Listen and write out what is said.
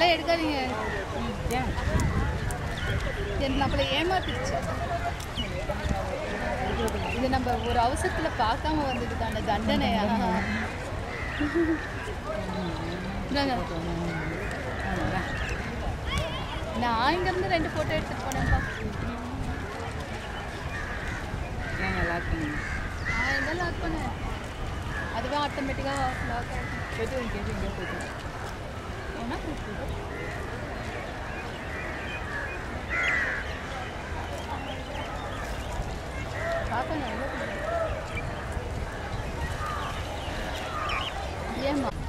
அதெல்லாம் எடுக்காதீங்க ஏன் என் நம்மளை ஏமாத்திடுச்சு இது நம்ம ஒரு அவசரத்துல பார்க்காம வந்ததுக்கான தண்டனையா இந்தாங்க. நான் இங்கேருந்து ரெண்டு ஃபோட்டோ எடுத்துட்டு போனேன்ப்பா ஏன் லாக் பண்ணுங்க நான் எங்கே லாக் பண்ணேன் அதுவே ஆட்டோமேட்டிக்காக லாக் ஆகும் போயிட்டு கேட்டு இங்கே போயிட்டு என்ன கூப்பிட்டு பார்க்கணும் எவ்வளோ ஏம்மா